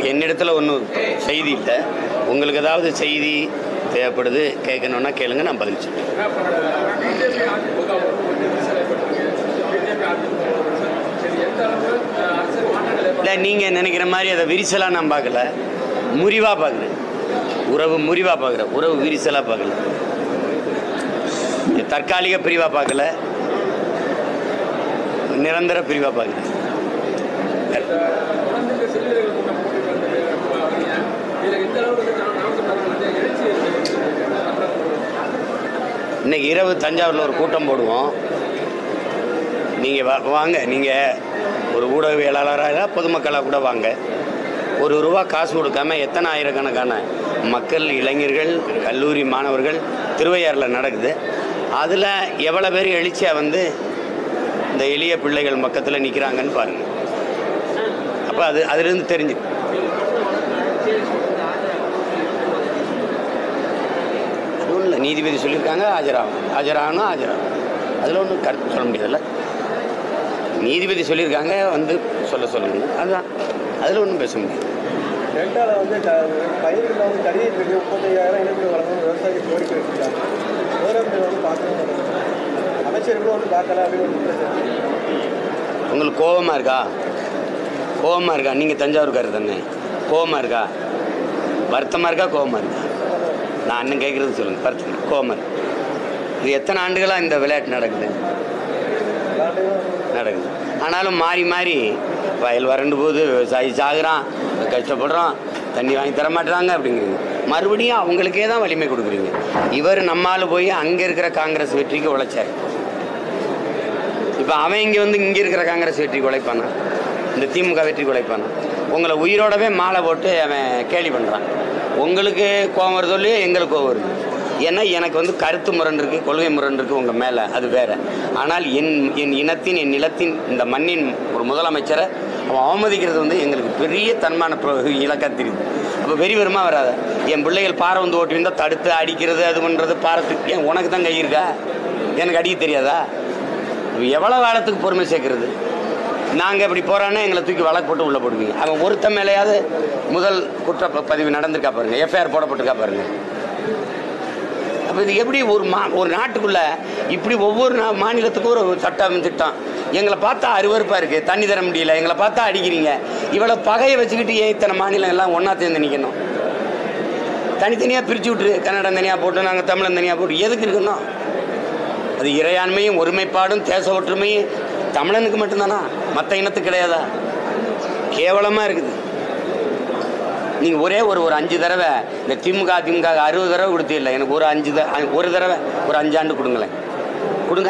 என்னிடத்துல ஒன்றும் செய்தி இல்லை உங்களுக்கு ஏதாவது செய்தி தேவைப்படுது கேட்கணுன்னா கேளுங்க நான் பதில் சொல்றேன் பிஜேபி அதிமுக பிஜேபி அதிமுக சரி எந்த அளவு அஹ், அரசியல் மாற்றங்கள் ஏற்படும் இல்லை நீங்கள் நினைக்கிற மாதிரி அதை விரிசலாக நான் பார்க்கல முறிவாக பார்க்குறேன் உறவு முறிவாக பார்க்குறேன் உறவு விரிசலாக பார்க்கல இது தற்காலிக பிரிவாக பார்க்கல நிரந்தர பிரிவாக பார்க்குறேன் தொடர்ந்து சிறுவர்கள் கூட்டம் போட்டு வந்து வரீங்க இதில் எந்த அளவுக்கு வந்து நாம் நாமக்கல் வந்து எழுச்சி இருக்கு இன்னைக்கு இரவு தஞ்சாவூரில் ஒரு கூட்டம் போடுவோம் நீங்கள் வா வாங்க நீங்கள் ஒரு ஊடகவியலாளராக பொதுமக்களாக கூட வாங்க ஒரு ரூபா காசு கொடுக்காம எத்தனை ஆயிரக்கணக்கான மக்கள் இளைஞர்கள் கல்லூரி மாணவர்கள் திருவையாறில் நடக்குது அதில் எவ்வளோ பேர் எழுச்சியாக வந்து இந்த எளிய பிள்ளைகள் பக்கத்தில் நிற்கிறாங்கன்னு பாருங்கள் அப்போ அது அதுலேருந்து தெரிஞ்சு அதுவும் இல்லை நீதிபதி சொல்லியிருக்காங்க ஆஜராகும் ஆஜராகணும் ஆஜராகும் அதில் ஒன்றும் கருத்து சொல்ல முடியாதுல்ல நீதிபதி சொல்லியிருக்காங்க வந்து சொல்ல சொல்லுங்க அதுதான் அதில் ஒன்றும் பேச முடியாது டெல்டாவில் வந்து க பயிர்களில் வந்து தடியை பெரிய முப்பத்தையாயிரம் இழப்பீடு வழங்கணும் விவசாயி கோரிக்கை வச்சுருக்காங்க முதலமைச்சர் வந்து பார்க்கணும் அமைச்சர்களும் வந்து பார்க்கல அப்படின்னு ஒரு பிரச்சனை. உங்களுக்கு கோபமாக இருக்கா கோபமாக இருக்கா நீங்கள் தஞ்சாவூர்காரர் தானே கோபமாக இருக்கா வருத்தமாக இருக்கா கோபமாக இருக்கா நான் அண்ணன் கேட்குறது சொல்லுங்கள் வருத்தம் கோபமாக இருக்கு இது எத்தனை ஆண்டுகளாக இந்த விளையாட்டு நடக்குது நடக்குது ஆனாலும் மாறி மாறி வயல் வறண்டு போகுது விவசாயி சாகுறான் கஷ்டப்படுறோம் தண்ணி வாங்கி தர மாட்டுறாங்க அப்படிங்கிறீங்க மறுபடியும் அவங்களுக்கே தான் வலிமை கொடுக்குறீங்க இவர் நம்மால் போய் அங்கே இருக்கிற காங்கிரஸ் வெற்றிக்கு உழைச்சார் இப்போ அவன் இங்கே வந்து இங்கே இருக்கிற காங்கிரஸ் வெற்றிக்கு உழைப்பானா இந்த திமுக வெற்றிக்கு உழைப்பானா உங்களை உயிரோடவே மாலை போட்டு அவன் கேலி பண்ணுறான் உங்களுக்கு கோவம் வருதோ இல்லையோ எங்களுக்கு கோவம் வருது ஏன்னா எனக்கு வந்து கருத்து முரண் இருக்குது கொள்கை முரண் இருக்குது உங்கள் மேலே அது வேற ஆனால் என் என் இனத்தின் என் நிலத்தின் இந்த மண்ணின் ஒரு முதலமைச்சரை அவன் அவமதிக்கிறது வந்து எங்களுக்கு பெரிய தன்மான இலக்கா தெரியுது அப்போ வெறி வருமா வராத என் பிள்ளைகள் பாறை வந்து ஓட்டி வந்தால் தடுத்து அடிக்கிறது அது பண்ணுறது பாரத்துக்கு ஏன் உனக்கு தான் கை இருக்கா எனக்கு அடிக்க தெரியாதா எவ்வளோ காலத்துக்கு பொறுமை சேர்க்கறது நாங்கள் இப்படி போகிறான்னா எங்களை தூக்கி வழக்கு போட்டு உள்ளே போடுவீங்க அவன் ஒருத்த மேலேயாவது முதல் குற்ற ப- பதிவு நடந்திருக்கா பாருங்க எஃப்ஐஆர் போடப்பட்டிருக்கா பாருங்க அப்போ இது எப்படி ஒரு மா ஒரு நாட்டுக்குள்ள இப்படி ஒவ்வொரு நா- மாநிலத்துக்கும் ஒரு சட்டம் திட்டம் எங்களை பார்த்தா அருவருப்பாக இருக்குது தண்ணி தர முடியல எங்களை பார்த்தா அடிக்கிறீங்க இவ்வளோ பகையை வச்சுக்கிட்டு ஏன் இத்தனை மாநிலம் எல்லாம் ஒன்றா சேர்ந்து நிற்கணும் தனித்தனியாக பிரித்து விட்டுரு கன்னடம் தனியாக போட்டு நாங்கள் தமிழன் தனியாக போட்டு எதுக்கு இருக்கணும் அது இறையாண்மையும் ஒருமைப்பாடும் தேச ஒற்றுமையும் தமிழனுக்கு மட்டும்தானா மற்ற இனத்துக்கு கிடையாதா கேவலமாக இருக்குது நீங்கள் ஒரே ஒரு ஒரு அஞ்சு தடவை இந்த திமுக திமுக அறுபது தடவை கொடுத்தே இல்லை எனக்கு ஒரு அஞ்சு த அ- ஒரு தடவை ஒரு அஞ்சு ஆண்டு கொடுங்களேன் கொடுங்க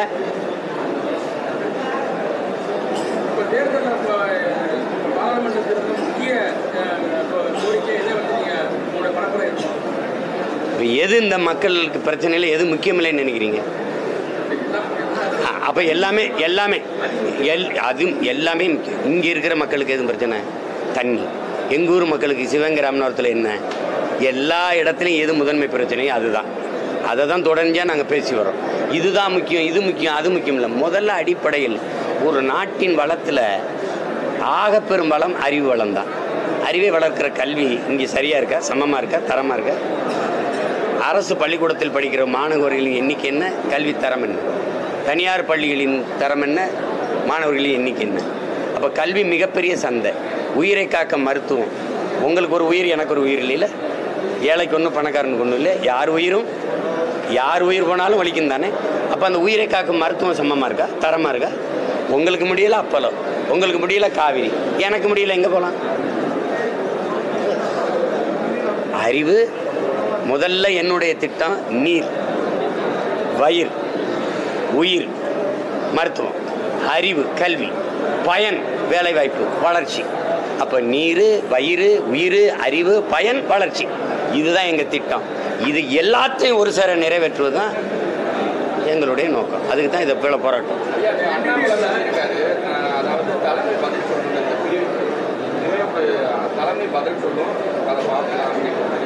இப்போ தேர்தலில் இப்போ பாராளுமன்ற தேர்தலில் முக்கிய அஹ், இப்போ கோரிக்கை எதை வந்து நீங்கள் உங்களுடைய பரப்புரை இருக்கும் இப்போ எது இந்த மக்களுக்கு பிரச்சனையில் எது முக்கியமில்லைன்னு நினைக்கிறீங்க அப்போ எல்லாமே எல்லாமே எல் அது எல்லாமே முக்கியம் இங்கே இருக்கிற மக்களுக்கு எதுவும் பிரச்சனை தண்ணி எங்கள் ஊர் மக்களுக்கு சிவகங்கை ராமநாதத்தில் என்ன எல்லா இடத்துலையும் எது முதன்மை பிரச்சனையோ அதுதான் அதை தான் தொடர்ச்சியாக நாங்கள் பேசி வரோம் இதுதான் முக்கியம் இது முக்கியம் அது முக்கியம் இல்லை முதல்ல அடிப்படையில் ஒரு நாட்டின் வளத்தில் ஆகப்பெரும் வளம் அறிவு வளம் தான் அறிவை வளர்க்கிற கல்வி இங்கே சரியாக இருக்கா சமமாக இருக்கா தரமாக இருக்கா அரசு பள்ளிக்கூடத்தில் படிக்கிற மாணவர்களின் எண்ணிக்கை என்ன கல்வி தரம் என்ன தனியார் பள்ளிகளின் தரம் என்ன மாணவர்களின் எண்ணிக்கை என்ன அப்போ கல்வி மிகப்பெரிய சந்தை உயிரை காக்க மருத்துவம் உங்களுக்கு ஒரு உயிர் எனக்கு ஒரு உயிர் இல்லைல்ல ஏழைக்கு ஒன்றும் பணக்காரனுக்கு ஒன்றும் இல்லை யார் உயிரும் யார் உயிர் போனாலும் வலிக்கும் தானே அப்போ அந்த உயிரை காக்கும் மருத்துவம் சமமாக இருக்கா தரமாக இருக்கா உங்களுக்கு முடியல அப்பலோ உங்களுக்கு முடியல காவிரி எனக்கு முடியல எங்கே போகலாம் அறிவு முதல்ல என்னுடைய திட்டம் நீர் வயிர் உயிர் மருத்துவம் அறிவு கல்வி பயன் வேலைவாய்ப்பு வளர்ச்சி அப்போ நீர் வயிறு உயிர் அறிவு பயன் வளர்ச்சி இதுதான் எங்கள் திட்டம் இது எல்லாத்தையும் ஒரு சேர நிறைவேற்றுவது தான் எங்களுடைய நோக்கம் அதுக்கு தான் இதை போல போராட்டம் ஐயா அண்ணாமலை இருக்காரு அஹ், அதாவது தலைமை பதில் சொல்லணும் இந்த பிரிவுக்கு இவருக்கு தலைமை பதில் சொல்லும் அதை பார்க்கலாம் அப்படின்ற மாதிரி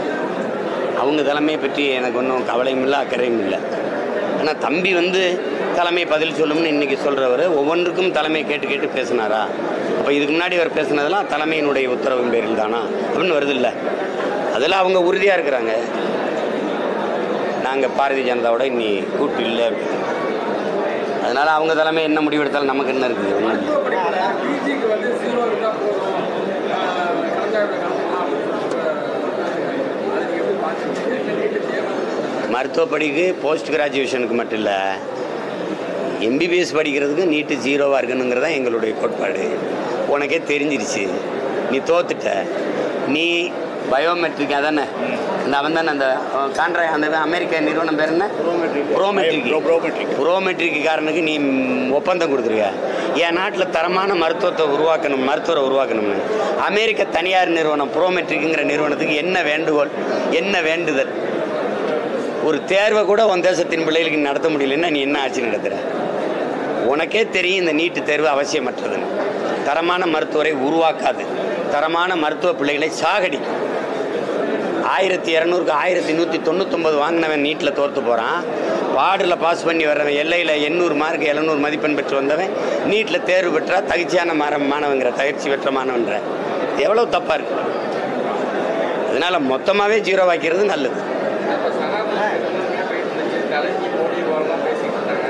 அவங்க தலைமையை பற்றி எனக்கு ஒன்றும் கவலையும் இல்லை அக்கறையும் இல்லை ஆனால் தம்பி வந்து தலைமை பதில் சொல்லும்னு இன்னைக்கு சொல்கிறவர் ஒவ்வொன்றுக்கும் தலைமை கேட்டு கேட்டு பேசினாரா அப்போ இதுக்கு முன்னாடி அவர் பேசுனதெல்லாம் தலைமையினுடைய உத்தரவின் பேரில் தானா அப்படின்னு வருது இல்லை அதில் அவங்க உறுதியாக இருக்கிறாங்க நாங்கள் பாரதிய ஜனதாவோட இன்னி கூட்டு இல்லை அதனால் அவங்க தலைமை என்ன முடிவெடுத்தாலும் நமக்கு என்ன இருக்குது ஒண்ணும் இல்ல. பிஜிக்கு வந்து ஜீரோ இருந்தால் போதும் கலந்தாய்வு நடத்தலாம் அதுக்கு எப்படி பார்த்துருக்கீங்க என்ன நீட்டு தேவை மருத்துவ படிக்கு போஸ்ட் கிராஜுவேஷனுக்கு மட்டும் இல்லை எம்பிபிஎஸ் படிக்கிறதுக்கு நீட்டு ஜீரோவாக இருக்கணுங்கிறது தான் எங்களுடைய கோட்பாடு உனக்கே தெரிஞ்சிருச்சு நீ தோத்துட்ட நீ பயோமெட்ரிக் அதானே இந்த அவன் தானே அந்த கான்ட்ரா அந்த அமெரிக்க நிறுவனம் பேர் என்ன ப்ரோமெட்ரிக் ப்ரோமெட்ரிக் ப்ரோமெட்ரிக்காரனுக்கு நீ ம், ஒப்பந்தம் கொடுத்துருக்க என் நாட்டில் தரமான மருத்துவத்தை உருவாக்கணும் மருத்துவரை உருவாக்கணும்னு அமெரிக்க தனியார் நிறுவனம் ப்ரோமெட்ரிக்குங்கிற நிறுவனத்துக்கு என்ன வேண்டுகோள் என்ன வேண்டுதல் ஒரு தேர்வை கூட உன் தேசத்தின் பிள்ளைகளுக்கு நடத்த முடியலன்னா நீ என்ன ஆட்சி நடத்துகிற உனக்கே தெரியும் இந்த நீட்டு தேர்வு அவசியமற்றதுன்னு தரமான மருத்துவரை உருவாக்காது தரமான மருத்துவ பிள்ளைகளை சாகடிக்கும் ஆயிரத்தி இரநூறுக்கு ஆயிரத்தி நூற்றி தொண்ணூத்தொம்பது வாங்கினவன் நீட்டில் தோற்று போகிறான் வார்டில் பாஸ் பண்ணி வர்றவன் எல்லையில் எண்ணூறு மார்க் எழுநூறு மதிப்பெண் பெற்று வந்தவன் நீட்டில் தேர்வு பெற்றா தகுச்சியான மாற மாணவங்கிற தகுச்சி பெற்ற மாணவன்ற எவ்வளோ தப்பாக இருக்கு அதனால் மொத்தமாகவே ஜீரோ வைக்கிறது நல்லது இப்போ சனாதன போயிட்டு இருந்துச்சு தலைக்கு மோடி வரலாம் பேசிக்கிட்டு இருந்தாங்க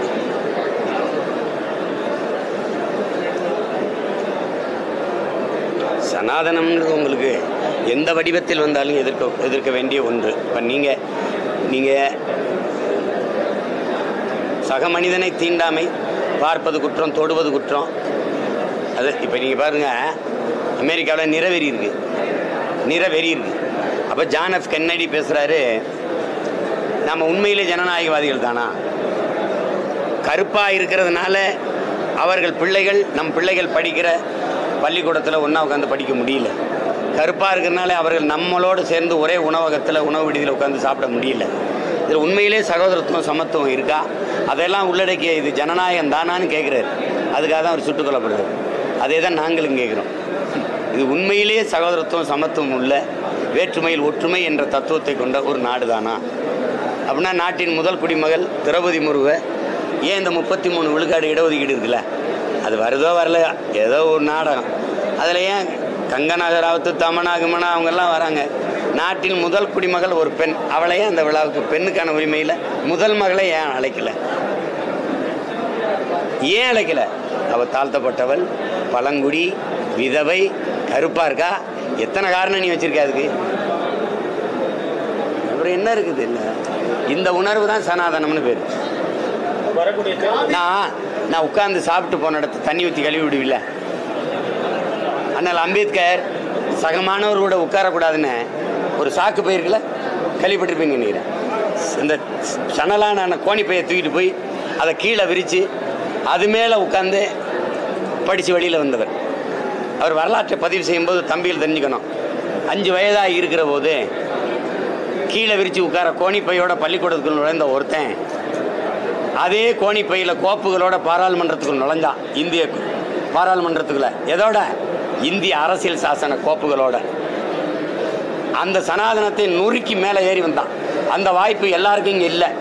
சனாதனம்ங்கிறது உங்களுக்கு எந்த வடிவத்தில் வந்தாலும் எதிர்க்க எதிர்க்க வேண்டிய ஒன்று இப்போ நீங்கள் நீங்கள் சக மனிதனை தீண்டாமை பார்ப்பது குற்றம் தொடுவது குற்றம் அது இப்போ நீங்கள் பாருங்கள் அமெரிக்காவில் நிறவெறி இருக்குது நிறவெறி இருக்குது அப்போ ஜான் எஃப் கென்னடி பேசுகிறாரு நம்ம உண்மையிலே ஜனநாயகவாதிகள் தானா கருப்பாக இருக்கிறதுனால அவர்கள் பிள்ளைகள் நம் பிள்ளைகள் படிக்கிற பள்ளிக்கூடத்தில் ஒன்றா உட்காந்து படிக்க முடியல கருப்பாக இருக்கிறதுனால அவர்கள் நம்மளோடு சேர்ந்து ஒரே உணவகத்தில் உணவு விடுதியில் உட்காந்து சாப்பிட முடியல இதில் உண்மையிலே சகோதரத்துவம் சமத்துவம் இருக்கா அதெல்லாம் உள்ளடக்கிய இது ஜனநாயகம் தானான்னு கேட்குறாரு அதுக்காக தான் அவர் சுட்டுக் கொல்லப்படுறாரு அதே தான் நாங்களும் கேட்குறோம் இது உண்மையிலேயே சகோதரத்துவம் சமத்துவம் உள்ள வேற்றுமையில் ஒற்றுமை என்ற தத்துவத்தை கொண்ட ஒரு நாடு தானா அப்படின்னா நாட்டின் முதல் குடிமகள் திரௌபதி முருக ஏன் இந்த முப்பத்தி மூணு விழுக்காடு இடஒதுக்கீடு இருக்குல்ல அது வருதோ வரலையா ஏதோ ஒரு நாடகம் அதில் ஏன் கங்கநாகராவத்து தமனா கிமனா அவங்கெல்லாம் வராங்க நாட்டின் முதல் குடிமகள் ஒரு பெண் அவளை ஏன் அந்த விழாவுக்கு பெண்ணுக்கான உரிமையில் முதல் மகளை ஏன் அழைக்கல ஏன் அழைக்கல அவள் தாழ்த்தப்பட்டவள் பழங்குடி விதவை கருப்பாக இருக்கா எத்தனை காரணம் நீ வச்சிருக்க அதுக்கு அப்புறம் என்ன இருக்குது இல்லை இந்த உணர்வு தான் சனாதனம்னு பேர் வரக்கூடிய தேர்தல் நான் நான் உட்கார்ந்து சாப்பிட்டு போன இடத்த தண்ணி ஊற்றி கழுவி விடுவில்ல அண்ணல் அம்பேத்கர் சகமானவர்களோட உட்காரக்கூடாதுன்னு ஒரு சாக்கு பயிருக்குல கேள்விப்பட்டிருப்பீங்க நினைக்கிறேன் இந்த சணலான கோணி பையை தூக்கிட்டு போய் அதை கீழே விரித்து அது மேலே உட்காந்து படித்து வெளியில் வந்தவர் அவர் வரலாற்றை பதிவு செய்யும்போது தம்பியில் தெரிஞ்சுக்கணும் அஞ்சு வயதாக இருக்கிற போது கீழே விரித்து உட்கார கோணிப்பையோட பள்ளிக்கூடத்துக்குள் நுழைந்த ஒருத்தன் அதே கோணிப்பையில் கோப்புகளோட பாராளுமன்றத்துக்குள் நுழைஞ்சான் இந்திய பாராளுமன்றத்துக்குள்ள எதோட இந்திய அரசியல் சாசன கோப்புகளோட அந்த சனாதனத்தை நுறுக்கி மேலே ஏறி வந்தான் அந்த வாய்ப்பு எல்லாருக்கும் இங்கே இல்லை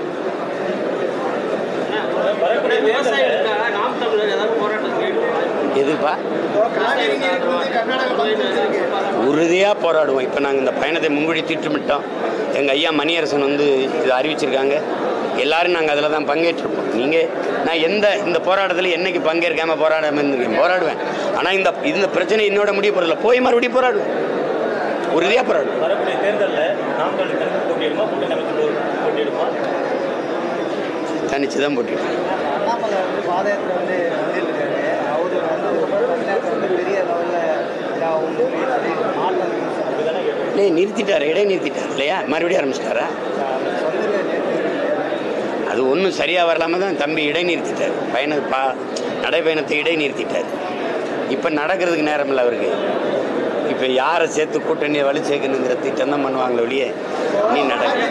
வரக்கூடிய தேர்தலில் விவசாயிகளுக்காக நாம் தமிழர் ஏதாவது போராட்டம் செய்யணும் எதுப்பா காவேரி நீருக்கு வந்து கர்நாடகா பங்கு வச்சிருக்கு உறுதியாக போராடுவோம் இப்போ நாங்கள் இந்த பயணத்தை முன்கூடி திட்டமிட்டோம் எங்கள் ஐயா மணியரசன் வந்து இதை அறிவிச்சிருக்காங்க எல்லாரும் நாங்கள் அதில் தான் பங்கேற்றிருப்போம் நீங்கள் நான் எந்த இந்த போராட்டத்தில் என்னைக்கு பங்கேற்காம போராடாம இருந்திருக்கேன் போராடுவேன் ஆனால் இந்த இந்த பிரச்சனை என்னோட முடிய போகிறதில்ல போய் மறுபடியும் போராடுவேன் உறுதியாக போராடுவேன் வரக்கூடிய தேர்தலில் நாம் தமிழ் தனித்து போட்டியிடுமா கூட்டணி அமைச்சு போ- போட்டியிடுமா தனிச்சு தான் போட்டிருக்கேன் அண்ணாமலை வந்து பாதயாத்திரை வந்து வந்திருக்காரு அவரு வந்து தமிழ்நாட்டில் வந்து பெரிய லெவலில் இதாகும் சொல்லி மாற்றம் அப்படிதானே கேட்டோம் இல்லை நிறுத்திட்டார் இடை நிறுத்திட்டார் இல்லையா மறுபடியும் ஆரம்பிச்சிட்டாரா சொந்த அது ஒன்றும் சரியாக வரலாம தான் தம்பி இடை நிறுத்திட்டார் பயண பா நடைப்பயணத்தை இடை நிறுத்திட்டார் இப்போ நடக்கிறதுக்கு நேரம் இல்லை அவருக்கு இப்போ யாரை சேர்த்து கூட்டணியை வலி சேர்க்கணுங்கிற திட்டம் தான் பண்ணுவாங்களே ஒழிய நீ நடக்க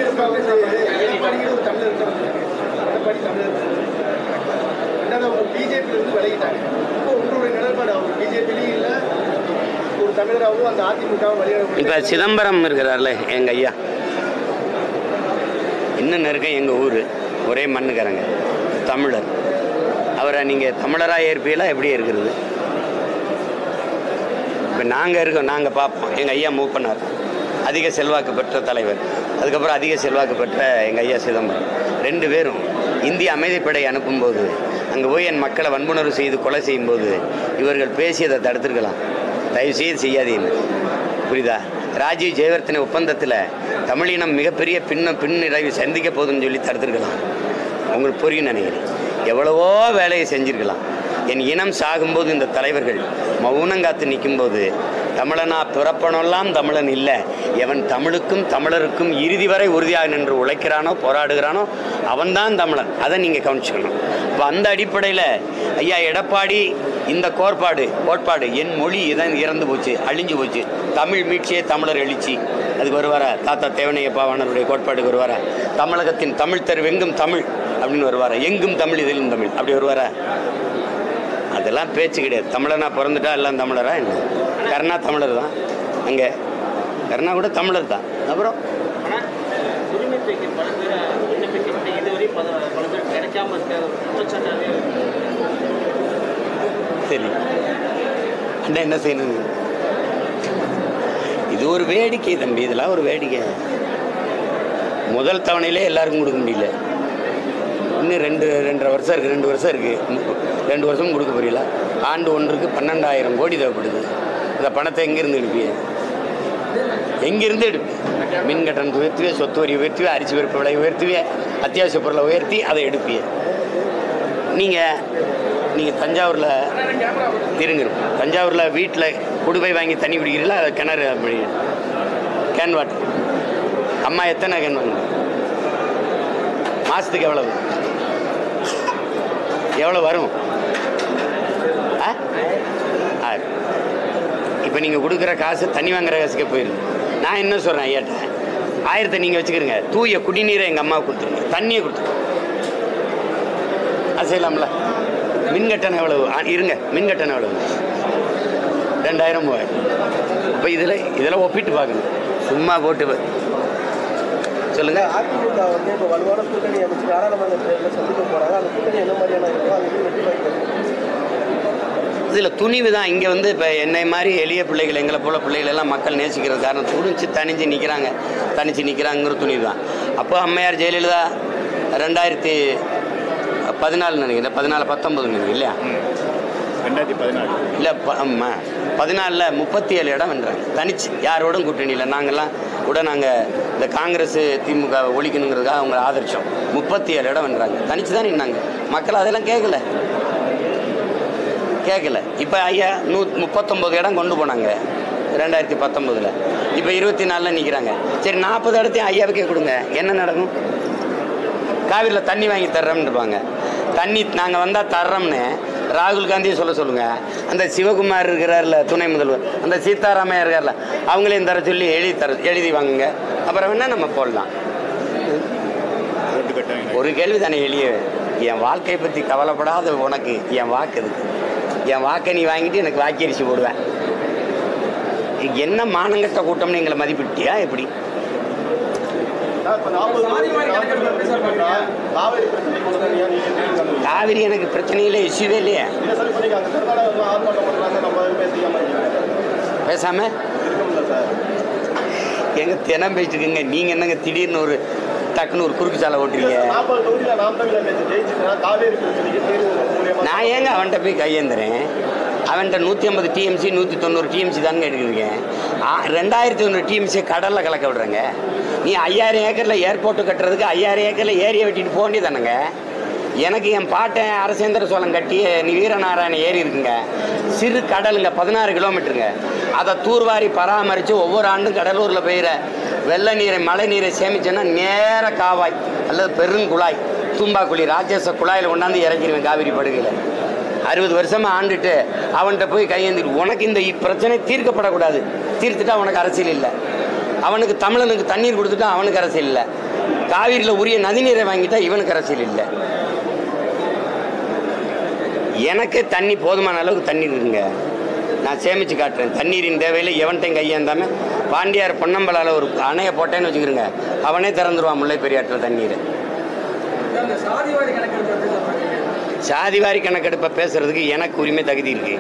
பிஜேபியிலிருந்து விலகிட்டாங்க இப்போ உங்களுடைய நிலைப்பாடு அவர் பிஜேபிலையும் இல்லை ஒரு தமிழராகவும் அந்த அதிமுகவும் வெளியிட இப்போ சிதம்பரம் இருக்கிறார்ல எங்கள் ஐயா இன்னும் நெருக்கம் எங்கள் ஊர் ஒரே மண்ணுக்காரங்க தமிழர் அவரை நீங்கள் தமிழராக ஏற்பீங்களா எப்படி இருக்கிறது இப்போ நாங்கள் இருக்கோம் நாங்கள் பார்ப்போம் எங்கள் ஐயா மூவ் பண்ணார் அதிக செல்வாக்கு பெற்ற தலைவர் அதுக்கப்புறம் அதிக செல்வாக்கு பெற்ற எங்கள் ஐயா சிதம்பரம் ரெண்டு பேரும் இந்திய அமைதிப்படை அனுப்பும்போது அங்கே போய் என் மக்களை வன்புணர்வு செய்து கொலை செய்யும்போது இவர்கள் பேசியதை தடுத்திருக்கலாம் தயவு செய்து செய்யாதீங்க புரியுதா ராஜீவ் ஜெயவர்த்தனை ஒப்பந்தத்தில் தமிழினம் மிகப்பெரிய பின்ன பின்னிறைவு சந்திக்க போகுதுன்னு சொல்லி தடுத்திருக்கலாம் உங்களுக்கு புரியும் நினைக்கிறேன் எவ்வளவோ வேலையை செஞ்சிருக்கலாம் என் இனம் சாகும்போது இந்த தலைவர்கள் மௌனங்காத்து நிற்கும்போது தமிழனா பிறப்பனெல்லாம் தமிழன் இல்லை எவன் தமிழுக்கும் தமிழருக்கும் இறுதி வரை உறுதியாக நின்று உழைக்கிறானோ போராடுகிறானோ அவன்தான் தமிழன் அதை நீங்கள் கவனிச்சுக்கணும் இப்போ அந்த அடிப்படையில் ஐயா எடப்பாடி இந்த கோட்பாடு கோட்பாடு என் மொழி இதான் இறந்து போச்சு அழிஞ்சு போச்சு தமிழ் மீட்சியே தமிழர் எழுச்சி அதுக்கு வருவாரா தாத்தா தேவனையப்பாவானருடைய கோட்பாடுக்கு வருவாரா தமிழகத்தின் தமிழ் தெருவெங்கும் தமிழ் அப்படின்னு வருவாரா எங்கும் தமிழ் இதிலும் தமிழ் அப்படி வருவாரா அதெல்லாம் பேச்சு கிடையாது தமிழனா பிறந்துட்டா எல்லாம் தமிழரா என்ன கர்ணா தமிழர் தான் அங்கே கர்ணா கூட தமிழர் தான் அப்புறம் ஆனால் உரிமைக்கு பல பேர் விண்ணப்பிக்கப்பட்டு இதுவரை பல பல பேர் கிடைக்காம இருக்க குற்றச்சாட்டாவே சரி அண்ணா என்ன செய்யணும் இது ஒரு வேடிக்கை தம்பி இதெல்லாம் ஒரு வேடிக்கை முதல் தவணையிலே எல்லாருக்கும் கொடுக்க முடியல இன்னும் ரெண்டு ரெண்டரை வருஷம் இருக்குது ரெண்டு வருஷம் இருக்குது ரெண்டு வருஷம் கொடுக்க புரியல ஆண்டு ஒன்றுக்கு பன்னெண்டாயிரம் கோடி தேவைப்படுது இந்த பணத்தை எங்கேருந்து எடுப்பிய எங்கேருந்து எடுப்பு மின் கட்டணத்தை உயர்த்துவே சொத்து வரி உயர்த்துவே அரிசி பருப்பு விலை உயர்த்துவே அத்தியாவசிய பொருளை உயர்த்தி அதை எடுப்பிய நீங்கள் நீங்கள் தஞ்சாவூரில் இருங்க தஞ்சாவூரில் வீட்டில் குடுபை வாங்கி தண்ணி குடிக்கிறீங்களா அது கிணறு அப்படி கேன் வாட்டர் அம்மா எத்தனை கேன் வாங்க மாதத்துக்கு எவ்வளவு எவ்வளோ வரும் ஆ இப்போ நீங்கள் கொடுக்குற காசு தண்ணி வாங்குற காசுக்கே போயிடுது நான் என்ன சொல்கிறேன் ஐயாட்ட ஆயிரத்தை நீங்கள் வச்சுக்கிறீங்க தூய குடிநீரை எங்கள் அம்மாவுக்கு கொடுத்துருங்க தண்ணியை கொடுத்துருங்க அது செய்யலாம்ல மின் கட்டணம் எவ்வளவு ஆ, இருங்க மின் கட்டணம் எவ்வளவு ரெண்டாயிரம் மூவாயிரம் இப்போ இதில் இதெல்லாம் ஒப்பிட்டு பார்க்கணும் சும்மா போட்டு ப- சொல்லுங்க அதிமுக வந்து இப்போ வலுவான கூட்டணி அமைச்சு நாடாளுமன்ற தேர்தலில் சந்திக்க போறாங்க அந்த கூட்டணி என்ன மாதிரியான இருக்கும் அது எப்படி வெற்றி வாய்ப்பு இதில் துணிவு தான் இங்கே வந்து இப்போ என்னை மாதிரி எளிய பிள்ளைகள் எங்களை போல பிள்ளைகள் எல்லாம் மக்கள் நேசிக்கிறது காரணம் துணிச்சு தனிஞ்சு நிற்கிறாங்க தனிச்சு நிற்கிறாங்கிற துணிவு தான் அப்போ அம்மையார் ஜெயலலிதா ரெண்டாயிரத்தி பதினாலு நினைக்கிறேன் பதினாலு பத்தொம்பது நினைக்கிறேன் இல்லையா ரெண்டாயிரத்தி பதினாலு இல்லை ப ஆமாம் பதினாலில் முப்பத்தி ஏழு இடம் வென்றாங்க தனிச்சு யாரோடும் கூட்டணி இல்லை நாங்கள்லாம் கூட நாங்கள் இந்த காங்கிரஸ் திமுக ஒழிக்கணுங்கிறதுக்காக அவங்கள ஆதரிச்சோம் முப்பத்தி ஏழு இடம் வென்றாங்க தனிச்சு தான் நின்னாங்க மக்கள் அதெல்லாம் கேட்கல கேட்கல இப்போ ஐயா நூ முப்பத்தொம்போது இடம் கொண்டு போனாங்க ரெண்டாயிரத்தி பத்தொம்போதில் இப்போ இருபத்தி நாலில் நிற்கிறாங்க சரி நாற்பது இடத்தையும் ஐயாவுக்கே கொடுங்க என்ன நடக்கும் காவிரியில் தண்ணி வாங்கி தர்றோம்னு இருப்பாங்க தண்ணி நாங்கள் வந்தால் தர்றோம்னு ராகுல் காந்தியை சொல்ல சொல்லுங்கள் அந்த சிவகுமார் இருக்கிறார்ல துணை முதல்வர் அந்த சீதாராமையா இருக்கார்ல அவங்களையும் தர சொல்லி எழுதி தர எழுதி வாங்குங்க அப்புறம் வேணால் நம்ம போடலாம் ரோட்டு கட்டாங்க ஒரு கேள்வி தானே எளிய என் வாழ்க்கையை பற்றி கவலைப்படாத உனக்கு என் வாக்கு எதுக்கு என் வாக்கை நீ வாங்கிட்டு எனக்கு வாக்கரிசி போடுவேன் என்ன மானங்கட்ட கூட்டம்னு எங்களை மதிப்பிட்டியா எப்படி காவிரி பிரச்சனை கொண்டு வந்து ஏன் நீங்க தெரிவிக்காம காவிரி எனக்கு பிரச்சனையில இஷ்யூவே இல்லையே என்ன சொல்லி பண்ணீங்க அங்கே கர்நாடகா ஆர்ப்பாட்டம் பண்ணுறாங்க நம்ம எதுவுமே செய்யாம இருக்கீங்க பேசாம இருக்கும்ல சார் எங்க தினம் பேசிட்டு இருக்கீங்க நீங்க என்னங்க திடீர்னு ஒரு டக்குன்னு ஒரு குறுக்கு சாலை ஓட்டுறீங்க நாற்பது தொகுதியில் நாம் தமிழர் நேற்று ஜெயிச்சுன்னா காவேரி பிரச்சனைக்கு தீர்வு மூலியமா நான் ஏங்க அவன்கிட்ட போய் கையேந்துறேன் அவன்கிட்ட நூற்றி ஐம்பது டிஎம்சி நூற்றி தொண்ணூறு டிஎம்சி தானுங்க எடுக்கிறீங்க ரெண்டாயிரத்தி தொண்ணூறு டிஎம்சி கடலில் கலக்க விடுறேங்க நீ ஐயாயிரம் ஏக்கரில் ஏர்போர்ட்டு கட்டுறதுக்கு ஐயாயிரம் ஏக்கரில் ஏரியை வெட்டிட்டு போக வேண்டியதானுங்க எனக்கு என் பாட்டன் அரசேந்திர சோழன் கட்டிய நீ வீரநாராயண ஏரி இருக்குங்க சிறு கடலுங்க பதினாறு கிலோமீட்டருங்க அதை தூர்வாரி பராமரித்து ஒவ்வொரு ஆண்டும் கடலூரில் பெய்கிற வெள்ள நீரை மழை நீரை சேமிச்சேன்னா நேர காவாய் அல்லது பெருங்குழாய் தூம்பாக்குழி ராஜேச குழாயில் கொண்டாந்து இறக்கிடுவேன் காவிரி படுகையில் அறுபது வருஷமா ஆண்டுட்டு அவன்கிட்ட போய் கையேந்திட்டு உனக்கு இந்த இ- பிரச்சனை தீர்க்கப்படக்கூடாது தீர்த்துட்டா உனக்கு அரசியல் இல்லை அவனுக்கு தமிழனுக்கு தண்ணீர் கொடுத்துட்டா அவனுக்கு அரசியல் இல்லை காவிரியில் உரிய நதிநீரை வாங்கிட்டா இவனுக்கு அரசியல் இல்லை எனக்கு தண்ணி போதுமான அளவுக்கு தண்ணீர் இருக்குங்க நான் சேமித்து காட்டுறேன் தண்ணீரின் தேவையில் எவன்கிட்டையும் கையேந்தாம பாண்டியார் பொன்னம்பலால் ஒரு அணையை போட்டேன்னு வச்சுக்கிறேங்க அவனே திறந்துருவான் முல்லை பெரியாற்றில் தண்ணீர் இந்த சாதிவாரி கணக்கெடுப்பு எப்படி சொல்றாங்க சாதிவாரி கணக்கெடுப்பை பேசுறதுக்கு எனக்கு உரிமை தகுதி இருக்கு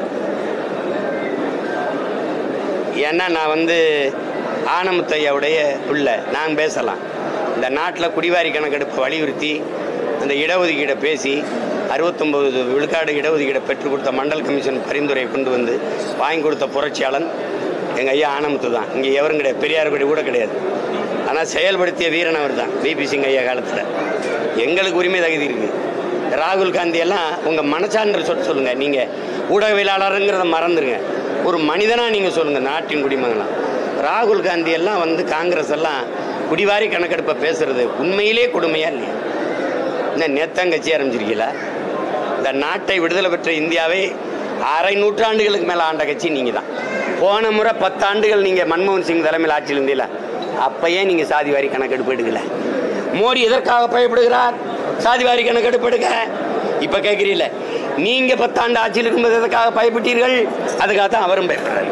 ஏன்னா நான் வந்து ஆனமுத்தையாவுடைய பிள்ளை நான் பேசலாம் இந்த நாட்டில் குடிவாரி கணக்கெடுப்பை வலியுறுத்தி அந்த இடஒதுக்கீடை பேசி அறுபத்தொம்பது விழுக்காடு இடஒதுக்கீடை பெற்றுக் கொடுத்த மண்டல் கமிஷன் பரிந்துரையை கொண்டு வந்து வாங்கி கொடுத்த புரட்சியாளன் எங்கள் ஐயா ஆனமுத்து தான் இங்கே எவரும் கிடையாது பெரியார் கூட கூட கிடையாது ஆனால் செயல்படுத்திய வீரன் அவர் தான் பிபி சிங் ஐயா காலத்தில் எங்களுக்கு உரிமை தகுதி இருக்குது ராகுல் காந்தி எல்லாம் உங்கள் மனசான்று சொல்ல சொல்லுங்கள் நீங்கள் ஊடகவியலாளருங்கிறத மறந்துடுங்க ஒரு மனிதனாக நீங்கள் சொல்லுங்கள் நாட்டின் குடிமகனாக ராகுல் காந்தி எல்லாம் வந்து காங்கிரஸ் எல்லாம் குடிவாரி கணக்கெடுப்பை பேசுறது உண்மையிலே கொடுமையா இல்லையா இந்த நேத்தம் கட்சி ஆரம்பிச்சிருக்கீங்களா இந்த நாட்டை விடுதலை பெற்ற இந்தியாவை அரை நூற்றாண்டுகளுக்கு மேலே ஆண்ட கட்சி நீங்கள் தான் போன முறை பத்தாண்டுகள் நீங்கள் மன்மோகன் சிங் தலைமையில் ஆட்சியில் இருந்தீங்களா அப்பயே நீங்கள் சாதிவாரி கணக்கெடுப்பு எடுக்கல மோடி எதற்காக பயப்படுகிறார் சாதிவாரி கணக்கெடுப்பு எடுக்க இப்போ கேட்குறீங்கள நீங்கள் பத்தாண்டு ஆட்சியில் இருக்கும்போது எதற்காக பயப்பட்டீர்கள் அதுக்காக தான் அவரும் பயப்படுறாரு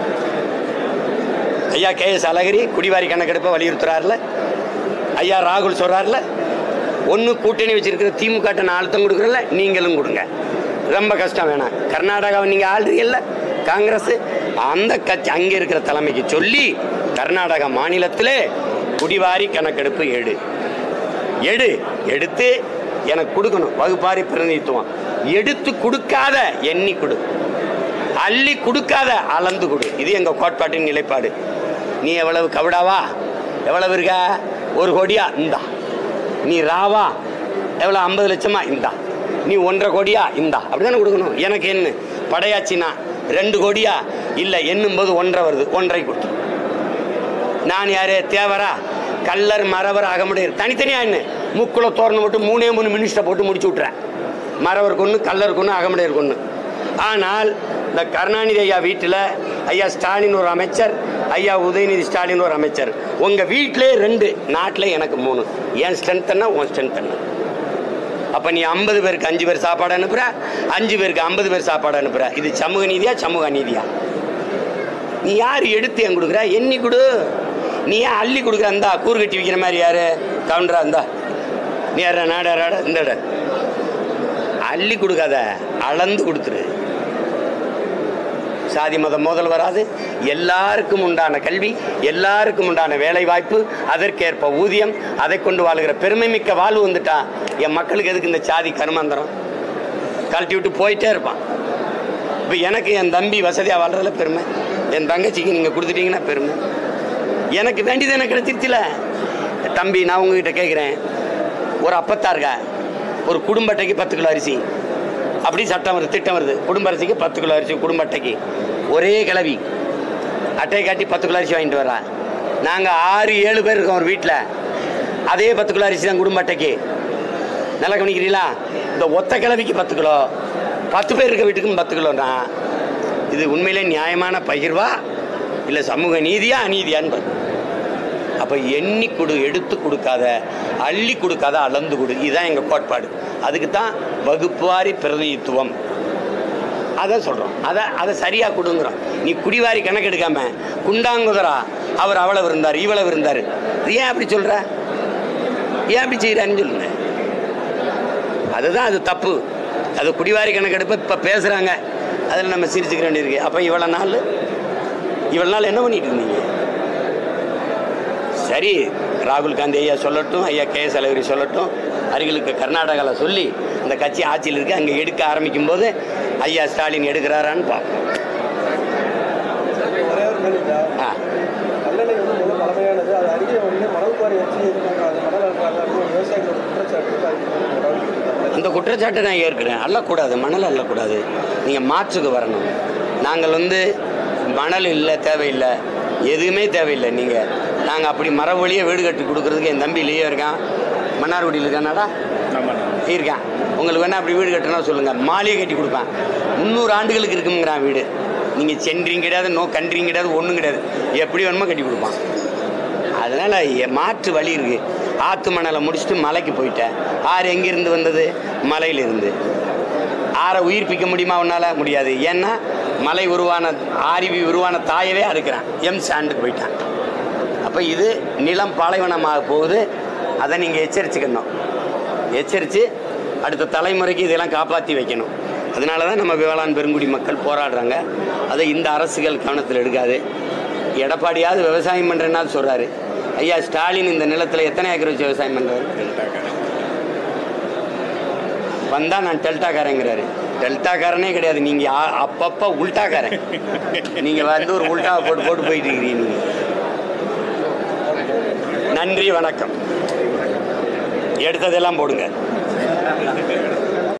ஐயா கே எஸ் அழகிரி குடிவாரி கணக்கெடுப்பை வலியுறுத்துறாருல ஐயா ராகுல் சொல்றாருல ஒன்று கூட்டணி வச்சிருக்கிற திமுக நான் அழுத்தம் கொடுக்குறல நீங்களும் கொடுங்க ரொம்ப கஷ்டம் வேணாம் கர்நாடகாவை நீங்கள் ஆள்றீங்கல்ல காங்கிரஸ் அந்த கட்சி அங்கே இருக்கிற தலைமைக்கு சொல்லி கர்நாடகா மாநிலத்திலே குடிவாரி கணக்கெடுப்பு எடு எடு எடுத்து எனக்கு கொடுக்கணும் வகுப்பாரி பிரதிநிதித்துவம் எடுத்து கொடுக்காத எண்ணி கொடு அள்ளி கொடுக்காத அளந்து கொடு இது எங்கள் கோட்பாட்டின் நிலைப்பாடு நீ எவ்வளவு கவிடாவா எவ்வளவு இருக்க ஒரு கோடியா இந்தா நீ ராவா எவ்வளோ ஐம்பது லட்சமா இந்தா நீ ஒன்றரை கோடியா இந்தா அப்படிதானே கொடுக்கணும் எனக்கு என்ன படையாச்சினா ரெண்டு கோடியா இல்லை எண்ணும்போது ஒன்றரை வருது ஒன்றரை கொடுத்து நான் யாரு தேவரா கல்லர் மறவர் அகமுடையர் தனித்தனியா என்ன முக்குல தோரணம் போட்டு மூணே மூணு மினிஸ்டரை போட்டு முடிச்சு விட்றேன் மறவர் கொன்று கல்லர் கொன்று அகமுடையர் கொன்று ஆனால் இந்த கருணாநிதி ஐயா வீட்டில் ஐயா ஸ்டாலின் ஒரு அமைச்சர் ஐயா உதயநிதி ஸ்டாலின் ஒரு அமைச்சர் உங்கள் வீட்டிலே ரெண்டு நாட்டில் எனக்கு மூணு என் ஸ்ட்ரென்த் என்ன உன் ஸ்ட்ரென்த் என்ன அப்போ நீ ஐம்பது பேருக்கு அஞ்சு பேர் சாப்பாடு அனுப்புற அஞ்சு பேருக்கு ஐம்பது பேர் சாப்பாடு அனுப்புற இது சமூக நீதியா சமூக நீதியா நீ யார் எடுத்து என் கொடுக்குற எண்ணி கொடு நீ ஏன் அள்ளி கொடுக்குற இந்தா கூறு கட்டி விற்கிற மாதிரி யாரு கவுண்டரா இந்தா நீ யாரா நாடாராட இந்த இட. அள்ளி கொடுக்காத அளந்து கொடுத்துரு சாதி மதம் மோதல் வராது எல்லாருக்கும் உண்டான கல்வி எல்லாருக்கும் உண்டான வேலை வாய்ப்பு அதற்கேற்ப ஊதியம் அதை கொண்டு வாழுகிற பெருமை மிக்க வாழ்வு வந்துட்டா என் மக்களுக்கு எதுக்கு இந்த சாதி கருமாந்திரம் கழட்டி விட்டு போயிட்டே இருப்பான் இப்போ எனக்கு என் தம்பி வசதியாக வாழ்றதுல பெருமை என் தங்கச்சிக்கு நீங்கள் கொடுத்துட்டீங்கன்னா பெருமை எனக்கு வேண்டியது எனக்கு கிடைச்சிருச்சுல தம்பி நான் உங்ககிட்ட கேட்குறேன் ஒரு அப்பத்தா இருக்கா ஒரு குடும்ப அட்டைக்கு பத்து கிலோ அரிசி அப்படி சட்டம் வருது திட்டம் வருது குடும்ப அரிசிக்கு பத்து கிலோ அரிசி குடும்ப அட்டைக்கு ஒரே கிளவி அட்டை காட்டி பத்து கிலோ அரிசி வாங்கிட்டு வரா நாங்கள் ஆறு ஏழு பேர் இருக்கோம் ஒரு வீட்டில் அதே பத்து கிலோ அரிசி தான் குடும்ப அட்டைக்கு நல்லா கவனிக்கிறீங்களா இந்த ஒத்த கிழவிக்கு பத்து கிலோ பத்து பேர் இருக்க வீட்டுக்கும் பத்து கிலோனா இது உண்மையிலே நியாயமான பகிர்வா இல்லை சமூக நீதியா அநீதியான்னு பாரு. அப்போ எண்ணி கொடு எடுத்து கொடுக்காத அள்ளி கொடுக்காத அளந்து கொடு இதுதான் எங்கள் கோட்பாடு அதுக்கு தான் வகுப்புவாரி பிரதிநிதித்துவம் அதை சொல்கிறோம் அதை அதை சரியாக கொடுங்குறோம் நீ குடிவாரி கணக்கு எடுக்காம குண்டாங்குதரா அவர் அவ்வளவு இருந்தார் இவ்வளவு இருந்தார் ஏன் அப்படி சொல்கிற ஏன் அப்படி செய்கிறான்னு சொல்லுங்க அதுதான் அது தப்பு அது குடிவாரி கணக்கெடுப்பு இப்போ பேசுகிறாங்க அதில் நம்ம சிரிச்சுக்க வேண்டியிருக்கு அப்போ இவ்வளோ நாள் இவ்வளோ நாள் என்ன பண்ணிட்டு இருந்தீங்க சரி ராகுல் காந்தி ஐயா சொல்லட்டும் ஐயா கே எஸ் அழகிரி சொல்லட்டும் அருகிலுக்கு கர்நாடகாவில் சொல்லி இந்த கட்சி ஆட்சியில் இருக்கு அங்கே எடுக்க ஆரம்பிக்கும் போது ஐயா ஸ்டாலின் எடுக்கிறாரான்னு பார்ப்போம் ஒரே ஒரு கேள்விக்கா ஆ கல்லணை வந்து மிக பழமையானது அது அருகே வந்து மணல் குவாரி வச்சு இது பண்ணுறாங்க மணல் அள்ளுறாங்க அப்படின்னு விவசாயிகளோட குற்றச்சாட்டு இருக்கு. அதுக்கு வந்து நடவடிக்கை எடுத்தாங்க. அந்த குற்றச்சாட்டை நான் ஏற்கிறேன் அள்ளக்கூடாது மணல் அள்ளக்கூடாது நீங்கள் மாற்றுக்கு வரணும் நாங்கள் வந்து மணல் இல்லை தேவையில்லை எதுவுமே தேவையில்லை நீங்கள் நாங்கள் அப்படி மரபு வழியே வீடு கட்டி கொடுக்குறதுக்கு என் தம்பி இல்லையே இருக்கான் மன்னார்குடியில் இருக்கானாடா இருக்கான் உங்களுக்கு வேணா அப்படி வீடு கட்டணும் சொல்லுங்கள் மாளிகை கட்டி கொடுப்பேன் முந்நூறு ஆண்டுகளுக்கு இருக்குங்கிறான் வீடு நீங்கள் சென்றியும் கிடையாது நோ கன்றியும் கிடையாது ஒன்றும் கிடையாது எப்படி வேணுமோ கட்டி கொடுப்பான் அதனால் மாற்று வழி இருக்குது ஆற்று மணலை முடிச்சுட்டு மலைக்கு போயிட்டேன் ஆறு எங்கேருந்து வந்தது மலையிலிருந்து ஆறை உயிர்ப்பிக்க முடியுமா உன்னால் முடியாது ஏன்னா மலை உருவான ஆரிவி உருவான தாயவே அறுக்கிறான் எம் சாண்டுக்கு போயிட்டான் அப்போ இது நிலம் பாலைவனமாக போகுது அதை நீங்கள் எச்சரிச்சுக்கணும் எச்சரித்து அடுத்த தலைமுறைக்கு இதெல்லாம் காப்பாற்றி வைக்கணும் அதனால தான் நம்ம வேளாண் பெருங்குடி மக்கள் போராடுறாங்க அதை இந்த அரசுகள் கவனத்தில் எடுக்காது எடப்பாடியாவது விவசாயம் பண்ணுறேன்னாவது சொல்கிறாரு ஐயா ஸ்டாலின் இந்த நிலத்தில் எத்தனை ஏக்கர் வச்சு விவசாயம் பண்ணுறாரு வந்தால் நான் டெல்டாக்காரங்கிறாரு டெல்டாக்காரனே கிடையாது நீங்கள் அப்பப்போ உல்டாக்காரன் நீங்கள் வந்து ஒரு உல்டாவை போட்டு போட்டு போயிட்டு இருக்கிறீங்க நீங்கள் நன்றி வணக்கம் எடுத்ததெல்லாம் போடுங்க